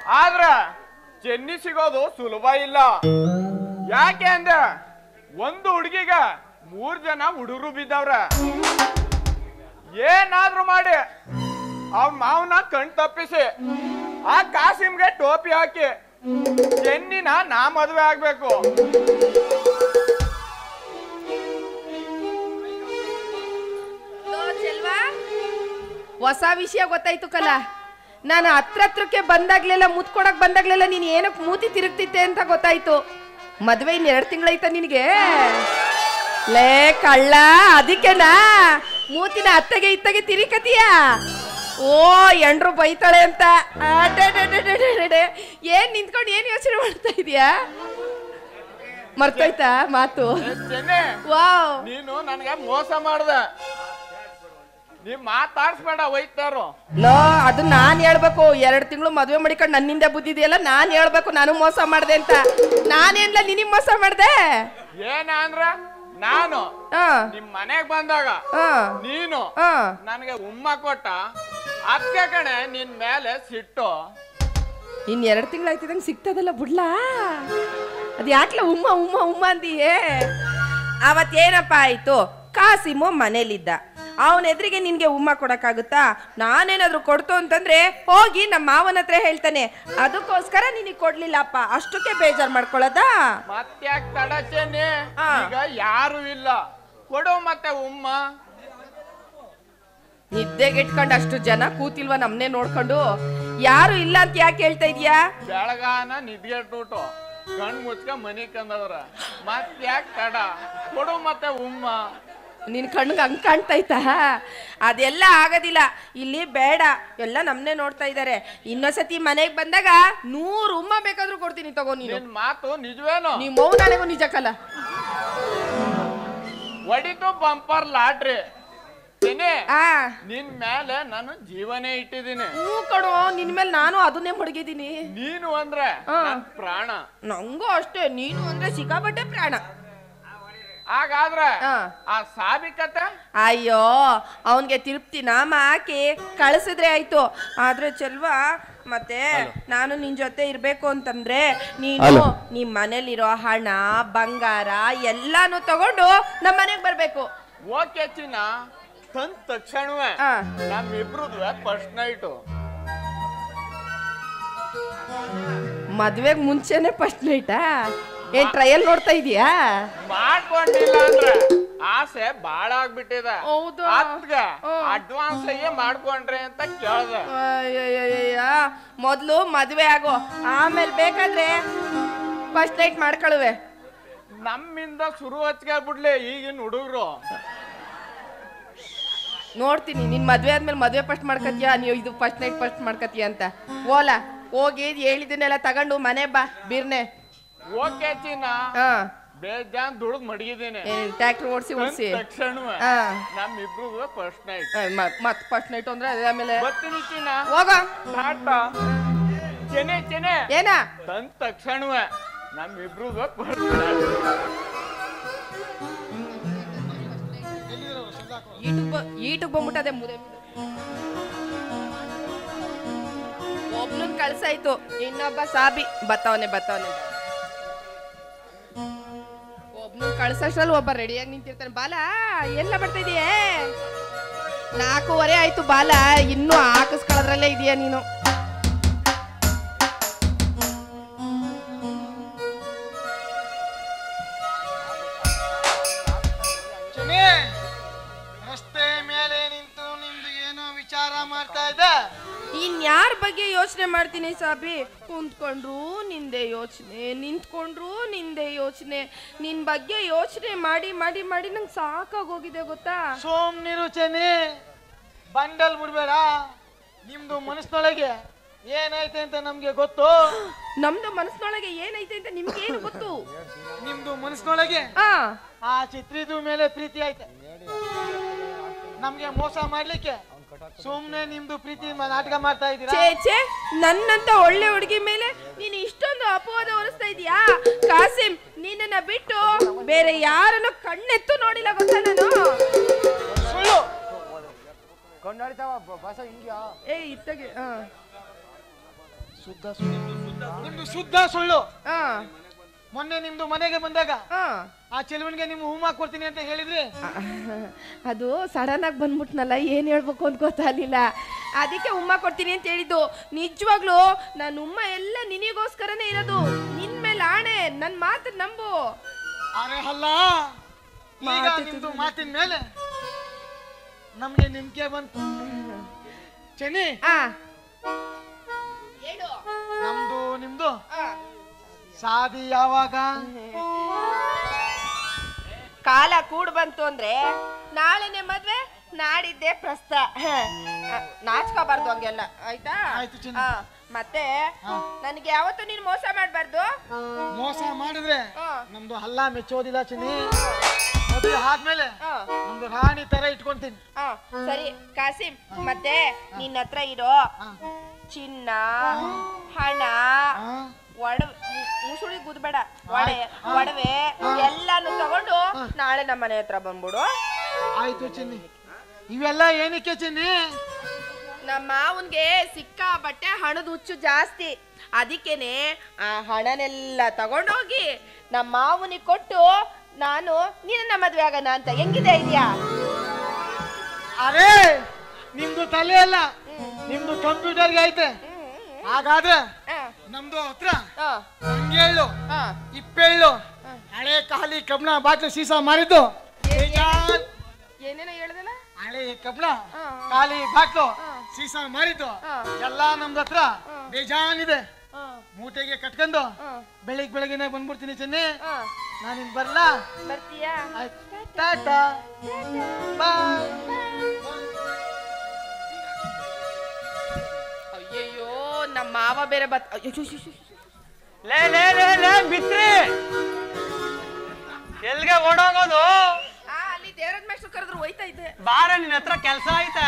ಆದ್ರ ಚೆನ್ನಿ ಸಿಗೋದು ಸುಲಭ ಇಲ್ಲ ಯಾಕೆ ಅಂದೆ ಒಂದು ಹುಡುಗಿಗ ಮೂರ್ ಜನ ಹುಡುಗರು ಬಿದ್ದವ್ರ ಏನಾದ್ರೂ ಮಾಡಿ ಅವ್ರ ಮಾವನ ಕಣ್ ತಪ್ಪಿಸಿ ಆ ಕಾಸಿಮ್ಗೆ ಟೋಪಿ ಹಾಕಿ ಚೆನ್ನಿನ ನಾ ಮದ್ವೆ ಆಗ್ಬೇಕು ಲೋ ಚೆಲ್ವಾ ಹೊಸ ವಿಷಯ ಗೊತ್ತಾಯ್ತು ಕಲ ನಾನು ಹತ್ರ ಹತ್ರಕ್ಕೆ ಬಂದಾಗ್ಲೆಲ್ಲ ಮುತ್ಕೊಡಕ್ ಬಂದಾಗ್ಲೆಲ್ಲ ನೀನ್ ಏನಕ್ಕೆ ಮೂತಿ ತಿರುಗ್ತಿದ್ದೆ ಅಂತ ಗೊತ್ತಾಯ್ತು ಮದ್ವೆ ಇನ್ ಎರಡು ತಿಂಗಳೈತ ನಿನಗೆ ಲೇ ಕಳ್ಳ ಅದಕ್ಕೆನಾ ಮೂತಿನ ಅತ್ತಗೆ ಇತ್ತಗೆ ತಿರಿಕತಿಯ ಓ ಎಂಡ್ರು ಬೈತಾಳೆ ಅಂತ ಅಡೆಡೆಡೆಡೆಡೆಡೆ. ಏನ್ ನಿಂತ್ಕೊಂಡು ಏನ್ ಯೋಚನೆ ಮಾಡ್ತಾ ಇದೀಯಾ ಮರ್ತೋಯ್ತಾ ಮಾತು ಏ, ಚೆನ್ನಿ ವಾವ್ ನೀನು ನನಗೆ ಮೋಸ ಮಾಡ್ದೆ ನೀ ಮಾತಾಡ್ಸ್ಬೇಡ ಒಯ್ತಾರೋ ಲೋ ಅದು ನಾನ್ ಹೇಳ್ಬೇಕು ಎರಡ್ ತಿಂಗಳು ಮದ್ವೆ ಮಾಡಿಕೊಂಡು ನನ್ನಿಂದ ಬುದ್ಧಿದೆಯಲ್ಲ ನಾನ್ ಹೇಳ್ಬೇಕು ನಾನು ಮೋಸ ಮಾಡ್ದೆ ಅಂತ ನಾನೇನ್ಲ ನಿನಿಗ್ ಮೋಸ ಮಾಡ್ದೆ ಏನ ಅಂದ್ರ ನಾನು ಹಾ ನಿಮ್ ಮನೆಗ್ ಬಂದಾಗ ಹಾ ನೀನು ಹಾ ನನಗೆ ಉಮ್ಮ ಕೊಟ್ಟ ಅತ್ತೆ ಕಣೆ ನಿನ್ ಮೇಲೆ ಸಿಟ್ಟು ಇನ್ ಎರಡ್ ತಿಂಗಳು ಆಯ್ತಿದಂಗ್ ಸಿಗ್ತದಲ್ಲ ಬುಡ್ಲಾ ಅದ್ ಯಾಕ್ಲ ಉಮ್ಮ ಉಮ್ಮ ಉಮ್ಮ ಅಂದಿಯೇ ಅವತ್ತೇನಪ್ಪ ಆಯ್ತು ಕಾಸಿಮು ಮನೇಲಿದ್ದ ಅವನ ಎದುರಿಗೆ ನಿನ್ಗೆ ಉಮ್ಮ ಕೊಡಕ್ಕಾಗುತ್ತಾ ನಾನೇನಾದ್ರೂ ಕೊಡ್ತು ಅಂತಂದ್ರೆ ಹೋಗಿ ನಮ್ಮ ಮಾವನ ಹತ್ರ ಹೇಳ್ತಾನೆ ಅದಕ್ಕೋಸ್ಕರ ನಿನಗೆ ಕೊಡ್ಲಿಲ್ಲಪ್ಪ ಅಷ್ಟಕ್ಕೆ ಬೇಜಾರ್ ಮಾಡ್ಕೊಳ್ಳೋದಾ ಮತ್ತ್ಯಾಕ್ ತಡ ಚೆನ್ನಿ ಆ. ಈಗ ಯಾರು ಇಲ್ಲ ಕೊಡು ಮತ್ತೆ ಉಮ್ಮ ನಿದ್ದೆಗೆಟ್ಕೊಂಡು ಅಷ್ಟು ಜನ ಕೂತಿಲ್ವಾ ನಮ್ನೆ ನೋಡ್ಕೊಂಡು ಯಾರು ಇಲ್ಲ ಅಂತ ಯಾಕೆ ಹೇಳ್ತಾ ಇದೀಯಾ ಬೆಳಗಾನ ನಿದ್ಗೆಟ್ಬಿಟ್ಟು ಕಣ್ ಮುಚ್ಕ ಮನಿ ಕಂದವ್ರ ಮತ್ತ್ಯಾಕ್ ತಡ ಕೊಡು ಮತ್ತೆ ಉಮ್ಮ ನಿನ್ ಕಣ್ಗೆ ಹಂಗ್ ಕಾಣ್ತೈತಾ ಅದೆಲ್ಲ ಆಗೋದಿಲ್ಲ ಇಲ್ಲಿ ಬೇಡ ಎಲ್ಲ ನಮ್ನೆ ನೋಡ್ತಾ ಇದ್ದಾರೆ ಇನ್ನೊಂದ್ಸತಿ ಮನೆಗೆ ಬಂದಾಗ ನೂರು ಉಮ್ಮ ಬೇಕಾದ್ರೂ ಕೊಡ್ತೀನಿ ತಗೋ ನೀನು ನಿನ್ ಮಾತು ನಿಜವೇನು ನೀವ್ ಮೌನಾನೆಗೂ ನಿಜ ಕಲ ಹೊಡಿತು ಬಂಪರ್ ಲಾಟ್ರಿ ಚೆನ್ನಿ ಆ ನಿನ್ ಮೇಲೆ ನಾನು ಜೀವನೇ ಇಟ್ಟಿದ್ದೀನಿ ಹ್ಞೂ ಕಣೋ ನಿನ್ ಮೇಲೆ ನಾನು ಅದನ್ನೇ ಮಡಗಿದ್ದೀನಿ ನೀನು ಅಂದ್ರೆ ಆ. ನನ್ ಪ್ರಾಣ ನಂಗೂ ಅಷ್ಟೇ ನೀನು ಅಂದ್ರೆ ಸಿಕ್ಕಾಪಟ್ಟೆ ಪ್ರಾಣ ಹಾಗಾದ್ರೆ ಆ. ಆ ಸಾಬಿಕತೆ ಅಯ್ಯೋ ಅವನ್ಗೆ ತಿರುಪ್ತಿ ನಾಮ ಹಾಕಿ ಕಳಿಸಿದ್ರೆ ಆಯ್ತು ಆದ್ರೆ ಚೆಲ್ವಾ ಮತ್ತೆ ನಾನು ನಿನ್ ಜೊತೆ ಇರ್ಬೇಕು ಅಂತಂದ್ರೆ ನೀನು ನಿಮ್ ಮನೇಲಿರೋ ಹಣ ಬಂಗಾರ ಎಲ್ಲಾನು ತಗೊಂಡು ನಮ್ಮ ಮನೆಗ್ ಬರ್ಬೇಕು ಓಕೆ ಚಿನ್ನ ತಂದ ತಕ್ಷಣವೇ ಆ. ನಮ್ಮಿಬ್ರದ್ದು ಫಸ್ಟ್ ನೈಟು ಮದ್ವೆಗ್ ಮುಂಚೆನೆ ಫಸ್ಟ್ ನೈಟಾ ಏನ್ ಟ್ರಯಲ್ ನೋಡ್ತಾ ಇದೀಯಾ ಮಾಡ್ಕೊಂಡಿಲ್ಲ ಅಂದ್ರೆ ಆಸೆ ಬಾಳ ಆಗ್ಬಿಟ್ಟಿದೆ ಹೌದಾ? ಅದ್ಕ ಹ್ಮ್. ಅಡ್ವಾನ್ಸ್ ಆಗಿ ಮಾಡ್ಕೊಂಡ್ರಿ ಅಂತ ಕೇಳ್ದೆ ಅಯ್ಯಯ್ಯಯ್ಯ ಮೊದ್ಲು ಮದ್ವೆ ಆಗೋ ಆಮೇಲೆ ಬೇಕಾದ್ರೆ ಫಸ್ಟ್ ನೈಟ್ ಮಾಡ್ಕೊಳುವೆ ನಮ್ಮಿಂದ ಶುರು ಹಚ್ಕೊಂಡ್ಬಿಡ್ಲಿ ಈಗಿನ ಹುಡುಗರು ನೋಡ್ತೀನಿ ನಿನ್ ಮದ್ವೆ ಆದ್ಮೇಲೆ ಮದ್ವೆ ಫಸ್ಟ್ ಮಾಡ್ಕತ್ಯಾ ನೀವು ಇದು ಫಸ್ಟ್ ನೈಟ್ ಫಸ್ಟ್ ಮಾಡ್ಕತ್ತೀಯ ಅಂತ ಓಲಾ ಹೋಗಿ ಹೇಳಿದನ್ನೆಲ್ಲ ತಗೊಂಡು ಮನೆ ಬಾ ಬೀರ್ನೆ ಓಕೆ ಚಿನ್ನ ಹಾ ಬೇಜಾನ್ ದುಡ್ದು ಮಡಗಿದ್ದೀನಿ ಟ್ರ್ಯಾಕ್ಟರ್ ಓಡಿಸಿ ತಂದ ಓಡಿಸಿ ತಕ್ಷಣವೇ ಹಾ ನಮ್ಮಿಬ್ರದ್ದು ಫಸ್ಟ್ ನೈಟ್ ಮತ್ ಫಸ್ಟ್ ನೈಟ್ ಅಂದ್ರೆ ಅದೇ ಆಮೇಲೆ ಬರ್ತೀನಿ ಚಿನ್ನ ಹೋಗ ಟಾಟಾ ಚೆನೆ ಚೆನೆ ಏನ ತಂದ ತಕ್ಷಣವೇ ನಮ್ಮಿಬ್ರದ್ದು ಫಸ್ಟ್ ನೈಟ್ ಈಟುಗ್ ಈಟುಗ್ ಬಂದ್ಬಿಟ್ಟದೆ ಮುದೆ ಒಬ್ನನ್ ಕಳ್ಸಾಯ್ತು ಇನ್ನೊಬ್ಬ ಸಾಬಿ ಬತ್ತವನೆ ಬತ್ತವನೆ ಒಬ್ನನ್ ಕಳ್ಸಷ್ಟ್ರಲ್ಲಿ ಒಬ್ಬ ರೆಡಿಯಾಗಿ ನಿಂತಿರ್ತಾನೆ ಬಾಲ ಎಲ್ಲ ಬರ್ತಾ ಇದೆಯೇ ನಾಲ್ಕೂವರೆ ಆಯ್ತು ಬಾಲ ಇನ್ನೂ ಹಾಕಿಸ್ಕೊಳ್ಳೋದ್ರಲ್ಲೇ ಇದೆಯಾ ನೀನು ಚುನಿ ರಸ್ತೆ ಮೇಲೆ ನಿಂತು ನಿಮ್ದು ಏನೋ ವಿಚಾರ ಮಾಡ್ತಾ ಇದ್ದೆ ಇನ್ಯಾರ ಬಗ್ಗೆ ಯೋಚನೆ ಮಾಡ್ತೀನಿ ಸಾಬಿ ಕುಂತ್ಕೊಂಡ್ರು ನಿಂದೆ ಯೋಚನೆ ನಿಂತ್ಕೊಂಡ್ರು ನಿಂದೆ ಯೋಚನೆ ನಿನ್ ಬಗ್ಗೆ ಯೋಚನೆ ಮಾಡಿ ಮಾಡಿ ಮಾಡಿ ನಂಗೆ ಸಾಕಾಗೋಗಿದೆ ಗೊತ್ತಾ ಸೋಮ್ನಿರು ಚೆನ್ನಿ ಬಂಡಲ್ ಬಿಡ್ಬೇಡ ನಿಮ್ದು ಮನಸ್ಸಿನೊಳಗೆ ಏನೈತೆ ಅಂತ ನಮ್ಗೆ ಗೊತ್ತು ನಮ್ದು ಮನಸ್ಸಿನೊಳಗೆ ಏನೈತೆ ಅಂತ ನಿಮ್ಗೆ ಏನು ಗೊತ್ತು ನಿಮ್ದು ಮನಸ್ಸಿನೊಳಗೆ ಆ ಆ ಚಿತ್ರಿದು ಮೇಲೆ ಪ್ರೀತಿ ಐತೆ ನಮ್ಗೆ ಮೋಸ ಮಾಡ್ಲಿಕ್ಕೆ ಸುಮ್ನೆ ನಿಮ್ದು ಪ್ರೀತಿ ಮ- ನಾಟಕ ಮಾಡ್ತಾ ಇದ್ದೀರಾ ಛೇ ಛೇ ನನ್ನಂತ ಒಳ್ಳೆ ಹುಡುಗಿ ಮೇಲೆ ನೀನು ಇಷ್ಟೊಂದು ಅಪವಾದ ಹೊರಿಸ್ತಾ ಇದೀಯಾ ಕಾಸಿಂ ನಿನ್ನನ್ನ ಬಿಟ್ಟು ಬೇರೆ ಯಾರನ್ನು ಕಣ್ಣೆತ್ತು ನೋಡಿಲ್ಲ ಗೊತ್ತಾ ನಾನು ಸುಳ್ಳು ಏ ಇತ್ತಗೆ ಆ. ಶುದ್ಧ ಸುಳ್ಳು ನಿಮ್ದು ಶುದ್ಧ ಸುಳ್ಳು ಹಾ ಮೊನ್ನೆ ನಿಮ್ದು ಮನೆಗೆ ಬಂದಾಗ ಹಾ ಆ ಚೆಲುವನಿಗೆ ನಿಮ್ಮ ಹೂಮ ಕೊಡ್ತೀನಿ ಅಂತ ಹೇಳಿದ್ರಿ ಅದು ಸಡನ್ ಆಗಿ ಬಂದ್ಬಿಟ್ನಲ್ಲ ಏನ್ ಹೇಳ್ಬೇಕು ಅಂತ ಗೊತ್ತಾಗ್ಲಿಲ್ಲ ಅದಕ್ಕೆ ಉಮ್ಮ ಕೊಡ್ತೀನಿ ಅಂತ ಹೇಳಿದ್ದು ನಿಜವಾಗ್ಲು ನಾನು ಉಮ್ಮ ಎಲ್ಲ ನಿನಗೋಸ್ಕರನೇ ಇರೋದು ನಿನ್ ಮೇಲೆ ಆಣೆ ನನ್ ಮಾತು ನಂಬು ಅರೆ ಅಲ್ಲ ಈಗ ಮಾತು ನಿಮ್ದು ಮಾತಿನ ಮೇಲೆ ನಮ್ಗೆ ನಿಮ್ಗೆ ಬಂತು ಚೆನ್ನಿ ಆ ಹೇಳು ನಮ್ದು ನಿಮ್ದು ಆ. ಸಾದಿ ಯಾವಾಗ ಕಾಲ ಕೂಡ್ ಬಂತು ಅಂದ್ರೆ ನಾಳೆನೆ ಮದ್ವೆ ನಾಡಿದ್ದೆ ಪ್ರಸ್ತ ನಾಚ್ಕೋಬಾರ್ದು ಹಂಗೆಲ್ಲ ಆಯ್ತಾ ಆಯ್ತು ಚಿನ್ನ. ಆ, ಮತ್ತೆ ಹಾ. ನನಗೆ ಯಾವತ್ತೂ ನೀನು ಮೋಸ ಮಾಡ್ಬಾರ್ದು ಮೋಸ ಮಾಡಿದ್ರೆ ಹಾ. ನಮ್ದು ಹಲ್ಲ ಮೆಚ್ಚೋದಿಲ್ಲ ಚಿನ್ನಿ ಮದುವೆ ಆದ್ಮೇಲೆ ಆ, ನಮ್ದು ರಾಣಿ ತರ ಇಟ್ಕೊಂತೀನಿ ಆ, ಸರಿ ಕಾಸಿಂ ಮತ್ತೆ ನಿನ್ನ ಹತ್ರ ಇರೋ ಹಾ. ಚಿನ್ನ ಹಣ ಹಾ. ಒಡವೆ ಮುಸುಳಿ ಗುದ್ಬೇಡ ಒಡೆ ಹಾ. ಒಡವೆ ಎಲ್ಲಾನು ತಗೊಂಡು ನಾಳೆ ನಮ್ಮ ಮನೆ ಹತ್ರ ಬಂದ್ಬಿಡು ಆಯ್ತು ಚಿನ್ನಿ ಇವೆಲ್ಲ ಏನಕ್ಕೆ ಚಿನ್ನಿ ನಮ್ಮ ಮಾವನ್ಗೆ ಸಿಕ್ಕಾಬಟ್ಟೆ ಹಣದ ಹುಚ್ಚು ಜಾಸ್ತಿ ಅದಕ್ಕೇನೆ ಆ ಹಣನೆಲ್ಲ ತಗೊಂಡೋಗಿ ನಮ್ಮ ಮಾವನಿಗೆ ಕೊಟ್ಟು ನಾನು ನಿನ್ನ ಮದ್ವೆ ಆಗೋಣ ಅಂತ ಹೆಂಗಿದೆ ಇದೆಯಾ ಅರೇ ನಿಮ್ದು ತಲೆ ಅಲ್ಲ ನಿಮ್ದು ಕಂಪ್ಯೂಟರ್ಗೆ ಐತೆ ಹಾಗಾದ್ರೆ ನಮ್ದು ಹತ್ರ ಹಂಗೇಳು ಇಪ್ಪೇಳು ಹಳೆ ಖಾಲಿ ಕಬ್ಣ ಬಾಟ್ಲು ಸೀಸಾ ಮಾರಿದ್ದು ಬೇಜಾನ್ ಏನೇನೋ ಹೇಳ್ದಲ್ಲ ಹಳೆ ಕಬ್ಣ ಹಾ. ಖಾಲಿ ಬಾಟ್ಲು ಸೀಸಾ ಮಾರಿದ್ದು ಹಾ. ಎಲ್ಲ ನಮ್ದು ಹತ್ರ ಬೇಜಾನ್ ಇದೆ ಮೂಟೆಗೆ ಕಟ್ಕೊಂಡು ಬೆಳಿಗ್ಗೆ ಬೆಳಗ್ಗೆನೆ ಬಂದ್ಬಿಡ್ತೀನಿ ಚೆನ್ನಿ ನಾನಿನ್ ಬರ್ಲಾ ಬರ್ತೀಯಾ ಆಯ್ತು ಟಾಟಾ ಬಾಯ್ ಅಯ್ಯಯ್ಯೋ ನಮ್ಮ ಮಾವ ಬೇರೆ ಬತ್ ಅಯ್ಯೋ, ಶು, ಶು, ಶು, ಶು. ಲೇ ಲೇ ಲೇ ಲೇ ಬಿತ್ರಿ ಎಲ್ಗೆ ಓಡೋಗೋದು ಆ ಅಲ್ಲಿ ದೇವರಾಜ್ ಮೇಷ್ಟ್ರು ಕರೆದ್ರು ಹೋಯ್ತಾ ಇದ್ದೆ ಬಾರ ನಿನ್ನ ಹತ್ರ ಕೆಲ್ಸ ಐತೆ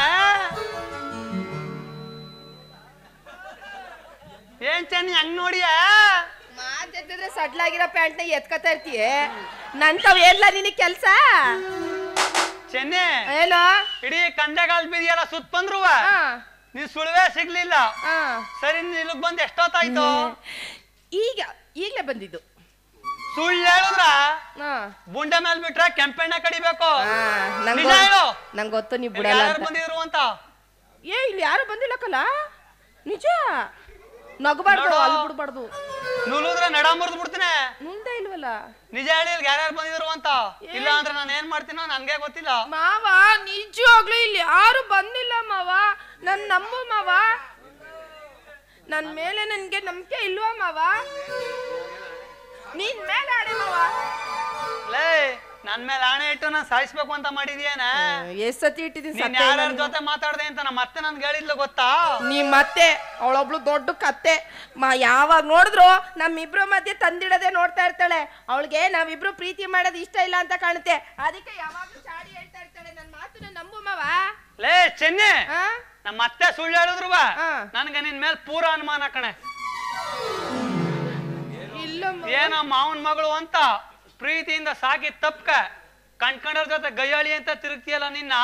ಏನ್ ಚೆನ್ನಿ ಹಂಗ್ ನೋಡಿಯ ಮಾತೆತ್ತಿದ್ರೆ ಸಡ್ಲಾಗಿರೋ ಪ್ಯಾಂಟ್ನ ಎತ್ಕತಾ ಇರ್ತೀಯ ನಂತವ್ ಏನ್ಲ ನಿನಗೆ ಕೆಲ್ಸ ಚೆನ್ನಿ ಏನೋ ಇಡೀ ಕಂದೆಗಾಲ್ ಬೀದಿಯೆಲ್ಲ ಸುತ್ತ ಬಂದ್ರುವ ಆ, ನೀ ಸುಳುವೆ ಸಿಗ್ಲಿಲ್ಲ ಆ. ಸರಿ ನೀನ್ ಇಲ್ಲಿಗ್ ಬಂದ್ ಎಷ್ಟೊತ್ತಾಯ್ತು ಈಗ ಈಗ್ಲೇ ಬಂದಿದ್ದು ಸುಳ್ಳು ಹೇಳಿದ್ರ ಆ. ಬುಂಡೆ ಮೇಲ್ ಬಿಟ್ರೆ ಕೆಂಪೆಣ್ಣೆ ಕಡಿಬೇಕು ಆ, ನಂಗ್ ನಿಜ ಗೊ- ಹೇಳು ನಂಗ್ ಗೊತ್ತು ನೀ ಇಲ್ಲಿ ಬಿಡಲ್ಲ ಯಾರ್ಯಾರು ಅಂತ ಬಂದಿದ್ರು ಅಂತ ಏ ಇಲ್ಲಿ ಯಾರು ಬಂದಿಲ್ಲ ಕಲ ನಿಜ ನಗಬಾರ್ದು ನೋಡು. ಅಲ್ಲಿ ಬಿಡ್ಬಾರ್ದು ನುಲಿದ್ರೆ ನಡ ಮುರಿದ್ ಬಿಡ್ತೀನಿ ಮುಂದೆ ಇಲ್ವಲ್ಲ ನಿಜ ಹೇಳಿ ಇಲ್ಲಿ ಯಾರ್ಯಾರು ಬಂದಿದ್ರು ಅಂತ ಇಲ್ಲ ಅಂದ್ರೆ ನಾನು ಏನ್ ಮಾಡ್ತೀನೋ ನನ್ಗೆ ಗೊತ್ತಿಲ್ಲ ಮಾವ ನಿಜವಾಗ್ಲೂ ಇಲ್ಲಿ ಯಾರು ಬಂದಿಲ್ಲ ಮಾವ ನನ್ ನಂಬು ಮಾವ ನನ್ ಮೇಲೆ ನನ್ಗೆ ನಂಬಿಕೆ ಇಲ್ವಾ ಮಾವ ನಿನ್ ಮೇಲೆ ಆಡೆ ಮಾವ ಲೇ ನನ್ ಮೇಲೆ ಆಣೆ ಇಟ್ಟು ನಾನು ಸಾಯಿಸ್ಬೇಕು ಅಂತ ಮಾಡಿದ್ಯೇನ ಎಷ್ಟ್ ಸತಿ ಇಟ್ಟಿದೀನಿ ನೀನ್ ಸತ್ಯ ಯಾರ್ಯಾರ ಜೊತೆ ಮಾತಾಡ್ದೆ ಅಂತ ನಮ್ಮ ಮತ್ತೆ ನನ್ಗೆ ಹೇಳಿದ್ಲು ಗೊತ್ತಾ ನೀ ಮತ್ತೆ ಅವಳೊಬ್ಳು ದೊಡ್ಡ ಕತ್ತೆ ಮಾ ಯಾವಾಗ ನೋಡಿದ್ರು ನಮ್ಮಿಬ್ರು ಮಧ್ಯೆ ತಂದಿಡದೆ ನೋಡ್ತಾ ಇರ್ತಾಳೆ ಅವಳಿಗೆ ನಾವಿಬ್ರು ಪ್ರೀತಿ ಮಾಡೋದು ಇಷ್ಟ ಇಲ್ಲ ಅಂತ ಕಾಣುತ್ತೆ ಅದಕ್ಕೆ ಯಾವಾಗ್ಲೂ ಚಾಡಿ ಹೇಳ್ತಾ ಇರ್ತಾಳೆ ನನ್ನ ಮಾತನ್ನ ನಂಬು ಮಾವ ಲೇ ಚೆನ್ನಿ ಆ? ನಮ್ಮ ಮತ್ತೆ ಸುಳ್ಳು ಹೇಳಿದ್ರು ಬಾ ಆ. ನನ್ಗೆ ನಿನ್ ಮೇಲೆ ಪೂರ ಅನುಮಾನ ಕಣೆ ಇಲ್ಲ ಮಾವ. ಏನ ಮಾವನ್ ಮಗಳು ಅಂತ ಪ್ರೀತಿಯಿಂದ ಸಾಕಿ ತಪ್ಕ ಕಣ್ಕಂಡರ್ ಜೊತೆ ಗಯ್ಯಾಳಿ ಅಂತ ತಿರುಗ್ತಿಯಲ್ಲ ನಿನ್ನ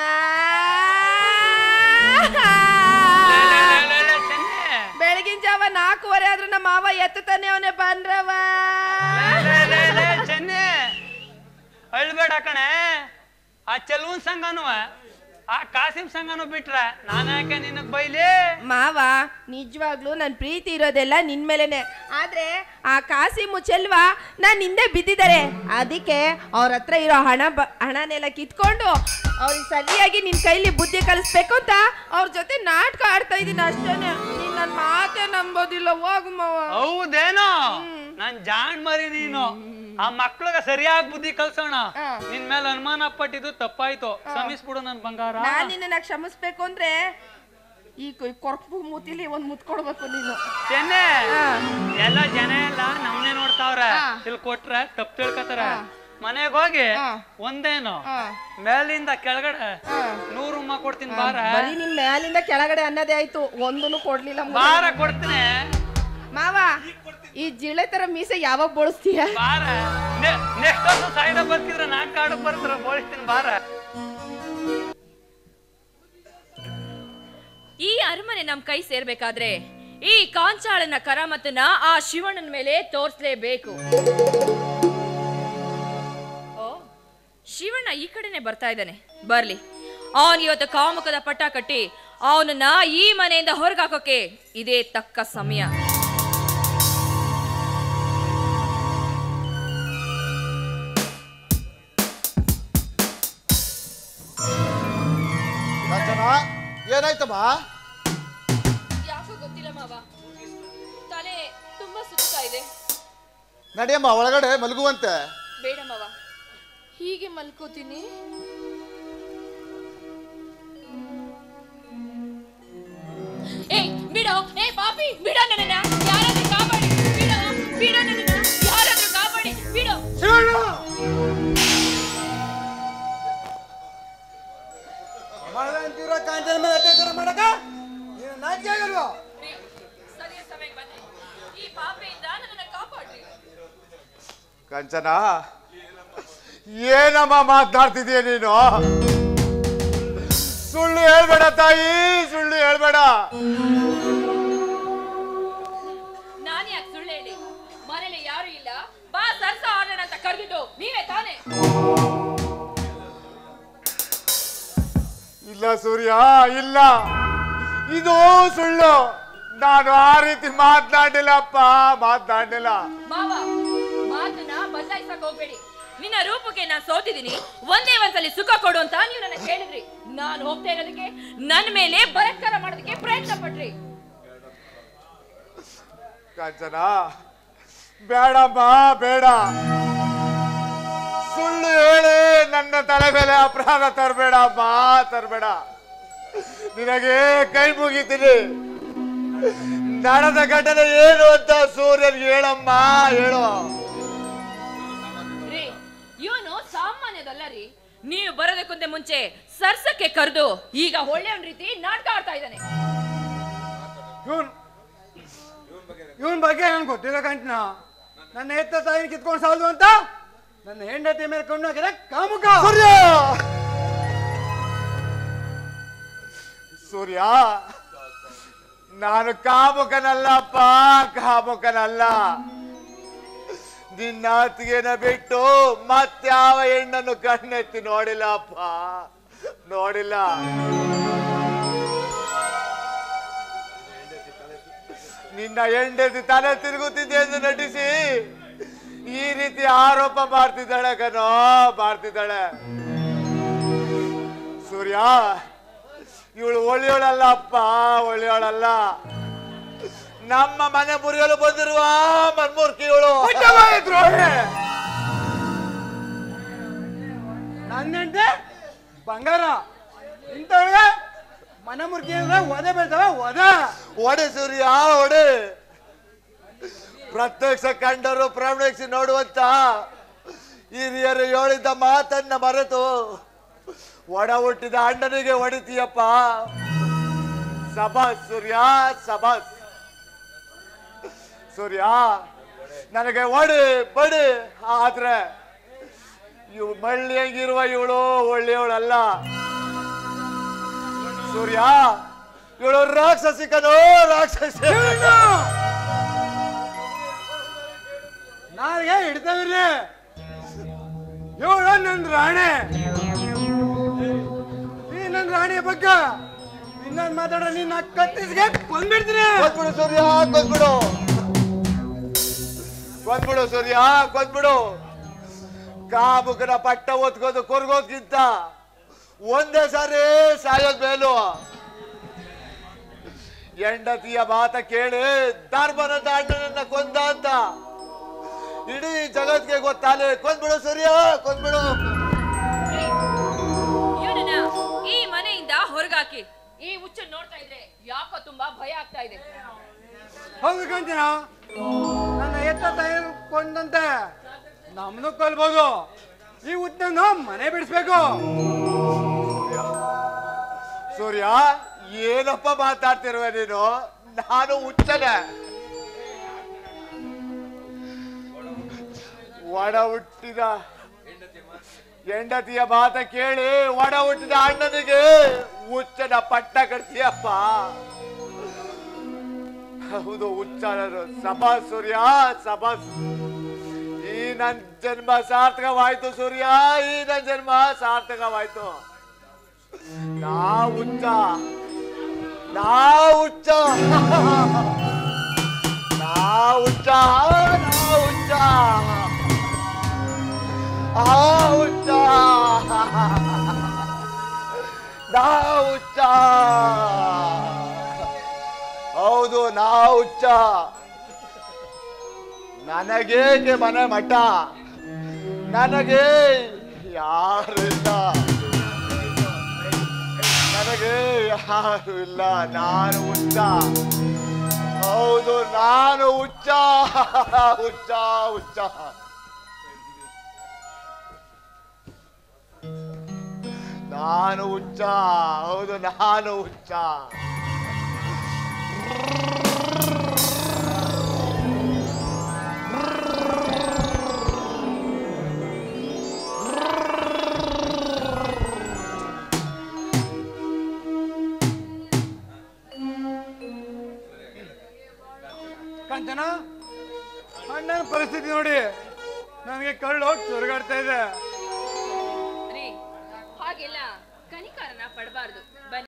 ಲೇ, ಲೇ, ಲೇ, ಲೇ, ಲೇ, ಚೆನ್ನಿ ಬೆಳಗಿನ ಜಾವ ನಾಲ್ಕೂವರೆ ಆದ್ರೂ ನಮ್ಮ ಮಾವ ಎತ್ತುತ್ತಾನೆ ಅವನೇ ಬಂದ್ರವ ಲೇ, ಲೇ, ಲೇ, ಚೆನ್ನಿ ಅಳ್ಬೇಡ ಕಣೆ ಆ ಚೆಲ್ವನ್ ಸಂಘನು ಆ ಕಾಸಿಂ ಸಂಘನು ಬಿಟ್ರೆ ನಾನು ಯಾಕೆ ನಿನಗ್ ಬೈಲಿ ಮಾವ ನಿಜವಾಗ್ಲೂ ನನ್ನ ಪ್ರೀತಿ ಇರೋದೆಲ್ಲ ನಿನ್ ಮೇಲೆನೆ ಆದ್ರೆ ಆ ಕಾಸಿಮು ಚೆಲ್ವ ನಾನು ಹಿಂದೆ ಬಿದ್ದಿದ್ದಾರೆ ಅದಕ್ಕೆ ಅವ್ರ ಹತ್ರ ಇರೋ ಹಣ ಬ ಹಣನೆಲ್ಲ ಕಿತ್ಕೊಂಡು ಅವ್ರಿಗೆ ಸರಿಯಾಗಿ ನಿನ್ ಕೈಲಿ ಬುದ್ಧಿ ಕಲಿಸ್ಬೇಕು ಅಂತ ಅವ್ರ ಜೊತೆ ನಾಟಕ ಆಡ್ತಾ ಇದೀನಿ ಅಷ್ಟೇನೆ ನೀನ್ ನನ್ನ ಮಾತೇ ನಂಬೋದಿಲ್ಲ ಹೋಗು ಮಾವ ಹೌದೇನೋ ನಾನ್ ಜಾಣ್ ಮರಿ ನೀನು ಆ ಮಕ್ಳಿಗೆ ಸರಿಯಾಗಿ ಬುದ್ಧಿ ಕಲ್ಸೋಣ ಹಾ. ನಿನ್ ಮೇಲೆ ಅನುಮಾನ ಪಟ್ಟಿದ್ದು ತಪ್ಪಾಯ್ತು ಕ್ಷಮಿಸ್ಬಿಡು ನನ್ ಬಂಗಾರ ನಾನ್ ನಿನ್ನ ಕ್ಷಮಿಸ್ಬೇಕು ಅಂದ್ರೆ ಈ ಕೊಯ್- ಕೊರ್ಪು ಮೂತಿಲಿ ಒಂದ್ ಮುತ್ ಕೊಡ್ಬೇಕು ನೀನು ಚೆನ್ನೆ ಹಾ. ಎಲ್ಲ ಜನ ಎಲ್ಲ ನಮ್ನೆ ನೋಡ್ತಾವ್ರೆ ಹಾ. ಇಲ್ಲಿ ಕೊಟ್ರೆ ತಪ್ಪು ತಿಳ್ಕೊತಾರ ಮನೆಗ್ ಹೋಗಿ ಹಾ. ಒಂದೇನು ಹಾ. ಮೇಲಿಂದ ಕೆಳಗಡೆ ಹಾ. ನೂರು ಉಮ್ಮ ಕೊಡ್ತೀನಿ ಬಾರ ಬರೀ ನಿನ್ ಮ್ಯಾಲಿಂದ ಕೆಳಗಡೆ ಅನ್ನೋದೇ ಆಯ್ತು ಒಂದೂ ಕೊಡ್ಲಿಲ್ಲ ಮುಂದೆ. ಬಾರ ಕೊಡ್ತೀನಿ ಮಾವ ಈ ಜಿಳೆ ತರ ಮೀಸೆ ಯಾವಾಗ ಬಳಸ್ತೀಯ ಬಾರ ನೆಕ್ಸ್ಟ್ ವರ್ಷ ಸಾಯ್ದ ಬರ್ತಿದ್ರ ನಾಲ್ಕು ಕಾಡಕ್ ಬರ್ತಾರ ಬೋಳಿಸ್ತೀನಿ ಬಾರ ಈ ಅರಮನೆ ನಮ್ ಕೈ ಸೇರ್ಬೇಕಾದ್ರೆ ಈ ಕಾಂಚಾಳನ ಕರಾಮತನ ಆ ಶಿವಣ್ಣನ ಮೇಲೆ ತೋರಿಸ್ಲೇಬೇಕು ಓ ಶಿವಣ್ಣ ಈ ಕಡೆನೆ ಬರ್ತಾ ಇದ್ದಾನೆ ಬರ್ಲಿ ಅವನ್ ಇವತ್ತು ಕಾಮುಕದ ಪಟ್ಟ ಕಟ್ಟಿ ಅವನನ್ನ ಈ ಮನೆಯಿಂದ ಹೊರಗಾಕೋಕೆ ಇದೇ ತಕ್ಕ ಸಮಯ ಕಾಂಚನ ಏನಾಯ್ತಮ್ಮ ಯಾಕೋ ಗೊತ್ತಿಲ್ಲ ಮಾವ ತಲೆ ತುಂಬಾ ಸುತ್ತಾ ಇದೆ ನಡಿಯಮ್ಮ ಒಳಗಡೆ ಮಲಗುವಂತೆ ಬೇಡ ಮಾವ ಹೀಗೆ ಮಲ್ಕೋತೀನಿ ಏಯ್ ಬಿಡೋ ಏ ಪಾಪಿ ಬಿಡೋ ನನ್ನನ್ನ ಯಾರಾದ್ರೂ ಕಾಪಾಡಿ ಬಿಡೋ ಬಿಡೋ ನನ್ನನ್ನ ಯಾರಾದ್ರೂ ಕಾಪಾಡಿ ಬಿಡೋ ಕಾಂಚನ ಮೇಲೆ ಅತ್ಯಾಚಾರ ಮಾಡಕ ನೀನು ನಾಚಿಕೆ ಆಗಲ್ವಾ ಸರಿಯ ಸಮಯಕ್ಕೆ ಬಂದೆ ಈ ಪಾಪಿಯಿಂದ ನನ್ನನ್ನ ಕಾಪಾಡ್ರಿ ಕಾಂಚನ ಏನಮ್ಮ ಮಾತನಾಡ್ತಿದೀಯ ನೀನು ಸುಳ್ಳು ಹೇಳ್ಬೇಡ ತಾಯಿ ಸುಳ್ಳು ಹೇಳ್ಬೇಡ ನಾನು ಯಾಕೆ ಸುಳ್ಳು ಹೇಳಿ ಮನೇಲಿ ಯಾರು ಇಲ್ಲ ಬಾ ಸರ್ಸ ಆಡೋಣ ಅಂತ ಕರೆದಿದ್ದು ನೀವೇ ತಾನೇ ಇಲ್ಲ ಸೂರ್ಯ ಇಲ್ಲ ಇದು ಸುಳ್ಳು ನಾನು ಆ ರೀತಿ ಮಾತನಾಡಿಲ್ಲಪ್ಪ ಮಾತನಾಡಿಲ್ಲ ಮಾವ ಮಾತನ್ನ ಬದಲಾಯಿಸಕ್ ಹೋಗ್ಬೇಡಿ ನಿನ್ನ ರೂಪಕ್ಕೆ ನಾನು ಸೋತಿದ್ದೀನಿ ಒಂದೇ ಒಂದ್ಸಲಿ ಸುಖ ಕೊಡು ಅಂತ ನೀವು ನನ್ನ ಕೇಳಿದ್ರಿ ನಾನು ಹೋಗ್ತಾ ಇರೋದಕ್ಕೆ ನನ್ನ ಮೇಲೆ ಬಲಾತ್ಕಾರ ಮಾಡೋದಕ್ಕೆ ಪ್ರಯತ್ನ ಪಟ್ರಿ ಕಾಂಚನ ಬೇಡಮ್ಮ ಬೇಡ ಸುಳ್ಳು ಹೇಳಿ ನನ್ನ ತಲೆ ಮೇಲೆ ಅಪರಾಧ ತರಬೇಡಮ್ಮ ತರಬೇಡ ನಿನಗೆ ಕೈ ಮುಗಿತೀನಿ ನಡೆದ ಘಟನೆ ಏನು ಅಂತ ಸೂರ್ಯನ್ಗೆ ಹೇಳಮ್ಮ ಹೇಳು ರೀ ಇವನು ಸಾಮಾನ್ಯದಲ್ಲ ರೀ ನೀವು ಬರೋದಕ್ಕಿಂತ ಮುಂಚೆ ಸರ್ಸಕ್ಕೆ ಕರೆದು ಈಗ ಒಳ್ಳೆಯವನ್ ರೀತಿ ನಾಟಕ ಆಡ್ತಾ ಇದ್ದಾನೆ ಇವನ್ ಇವನ್ ಬಗ್ಗೆ ನನ್ಗೆ ಗೊತ್ತಿಲ್ಲ ಕಂಟ್ನ ನನ್ನ ಎತ್ತ ತಾಯಿನ ಕಿತ್ಕೊಂಡು ಸಾಲದು ಅಂತ ನನ್ನ ಹೆಂಡತಿ ಮೇಲೆ ಕಣ್ಣು ಹಾಕಿದ ಕಾಮುಕ ಸೂರ್ಯ ಸೂರ್ಯ ನಾನು ಕಾಮುಕನಲ್ಲಪ್ಪ ಕಾಮುಕನಲ್ಲ ನಿನ್ನ ಅತ್ತಿಗೆನ ಬಿಟ್ಟು ಮತ್ಯಾವ ಹೆಣ್ಣನ್ನು ಕಣ್ಣೆತ್ತಿ ನೋಡಿಲ್ಲಪ್ಪ ನೋಡಿಲ್ಲ ನಿನ್ನ ಹೆಂಡತಿ ತಲೆ ತಿರುಗುತ್ತಿದೆ ಎಂದು ನಟಿಸಿ ಈ ರೀತಿ ಆರೋಪ ಮಾಡ್ತಿದ್ದಾಳೆ ಕಣೋ ಮಾಡ್ತಿದ್ದಾಳೆ ಸೂರ್ಯ ಇವಳು ಒಳ್ಳೆಯವಳಲ್ಲ ಅಪ್ಪ ಒಳ್ಳೆಯವಳಲ್ಲ ನಮ್ಮ ಮನೆ ಮುರಿಯಲು ಬಂದಿರುವ ಮನ್ಮೂರ್ಖಿ ಇವಳು ನನ್ನ ಹೆಂಡತಿ ಬಂಗಾರ ಇಂಥವ್ಳಿಗೆ ಮನೆ ಮುರ್ಕಿ ಅಂದ್ರೆ ಒದೆ ಬೀಳ್ತವೆ ಒದೆ ಒಡೆ ಸೂರ್ಯ ಒಡೆ ಪ್ರತ್ಯಕ್ಷ ಕಂಡರು ಪ್ರವಣಿಸಿ ನೋಡುವಂತ ಹಿರಿಯರು ಹೇಳಿದ್ದ ಮಾತನ್ನ ಮರೆತು ಒಡ ಹುಟ್ಟಿದ ಅಣ್ಣನಿಗೆ ಹೊಡಿತೀಯಪ್ಪ ಸಬಾಸ್ ಸೂರ್ಯ ಸಬಾಸ್ ಸೂರ್ಯ ನನಗೆ ಒಡಿ ಬಡಿ ಆದ್ರೆ ಇವ್ ಮಳ್ಳಿಯಂಗಿರುವ ಇವಳು ಒಳ್ಳೆಯವಳಲ್ಲ ಸೂರ್ಯ ಇವಳು ರಾಕ್ಷಸಿ ಕಣೋ ರಾಕ್ಷಸಿ ನಾಳೆಗೆ ಹಿಡ್ತಾವಿರ್ಲಿ ಇವಳು ನನ್ನ ರಾಣಿ ಈ ನನ್ನ ರಾಣಿಯ ಬಗ್ಗೆ ಇನ್ನೊಂದು ಮಾತಾಡ್ರೆ ನಿನ್ನ ಕತ್ತಿಸ್ಗೆ ಕೊಂದ್ಬಿಡ್ತೀನಿ ಕೊಂದ್ಬಿಡು ಸೂರ್ಯ ಕೊಂದ್ಬಿಡು ಕೊಂದ್ಬಿಡು ಸೂರ್ಯ ಕೊಂದ್ಬಿಡು ಕಾಮುಕನ ಪಟ್ಟ ಒತ್ಕೋದು ಕೊರ್ಗೋದ್ಕಿಂತ ಒಂದೇ ಸಾರಿ ಸಾಯೋದ್ ಮೇಲು ಹೆಂಡತಿಯ ಮಾತ ಕೇಳಿ ಧರ್ಮನ ದಾಂಡನನ್ನ ಕೊಂದ ಅಂತ ಇಡೀ ಜಗತ್ಗೆ ಗೊತ್ತಾಲೆ ಕೊಂದ್ಬಿಡು ಸೂರ್ಯ ಕೊಂದ್ಬಿಡು ಇವನನ್ನ ಈ ಮನೆಯಿಂದ ಹೊರಗಾಕಿ ಈ ಹುಚ್ಚ ನೋಡ್ತಾ ಇದ್ರೆ ಯಾಕೋ ತುಂಬಾ ಭಯ ಆಗ್ತಾ ಇದೆ ಹೌದು ಕಂಚಿನ ನನ್ನ ಎತ್ತ ತಾಯಿ ಕೊಂದಂತೆ ನಮ್ಮನ್ನು ಕೊಲ್ಬೋದು ಈ ಉತ್ತನ್ನು ಮನೆ ಬಿಡಿಸ್ಬೇಕು ಸೂರ್ಯ ಏನಪ್ಪ ಮಾತಾಡ್ತಿರುವೆ ನೀನು ನಾನು ಹುಚ್ಚನೆ ಒಡ ಹುಟ್ಟಿದ ಹೆಂಡತಿಯ ಮಾತ ಕೇಳಿ ಒಡ ಹುಟ್ಟಿದ ಅಣ್ಣನಿಗೆ ಹುಚ್ಚನ ಪಟ್ಟ ಕಟ್ತೀಯಪ್ಪ ಹೌದು ಹುಚ್ಚಾರರು ಸಬಾಸ್ ಸೂರ್ಯ ಸಬಾಸ್ ಈ ನನ್ ಜನ್ಮ ಸಾರ್ಥಕವಾಯ್ತು ಸೂರ್ಯ ಈ ನನ್ ಜನ್ಮ ಸಾರ್ಥಕವಾಯ್ತು ನಾ ಹುಚ್ಚ ನಾ ಹುಚ್ಚ ನಾ ಹುಚ್ಚ ನಾ ಹುಚ್ಚ ಆ ಹುಚ್ಚ ನಾ ಹುಚ್ಚ ಹೌದು ನಾ ಹುಚ್ಚ ನನಗೇಕೆ ಮನೆ ಮಠ ನನಗೆ ಯಾರು ಇಲ್ಲ ನನಗೆ ಯಾರು ಇಲ್ಲ ನಾನು ಹುಚ್ಚ ಹೌದು ನಾನು ಹುಚ್ಚ ಹುಚ್ಚ ಹುಚ್ಚ ನಾನು ಹುಚ್ಚ ಹೌದು ನಾನು ಹುಚ್ಚ ಕಾಂಚನ ಅಣ್ಣನ ಪರಿಸ್ಥಿತಿ ನೋಡಿ ನನಗೆ ಕಳ್ಳು ಹೋಗಿ ಚೊರಗಾಡ್ತಾ ಇದೆ ರೀ ಹಾಗೆಲ್ಲ ಕನಿಕಾರನ ಪಡಬಾರ್ದು ಬನ್ನಿ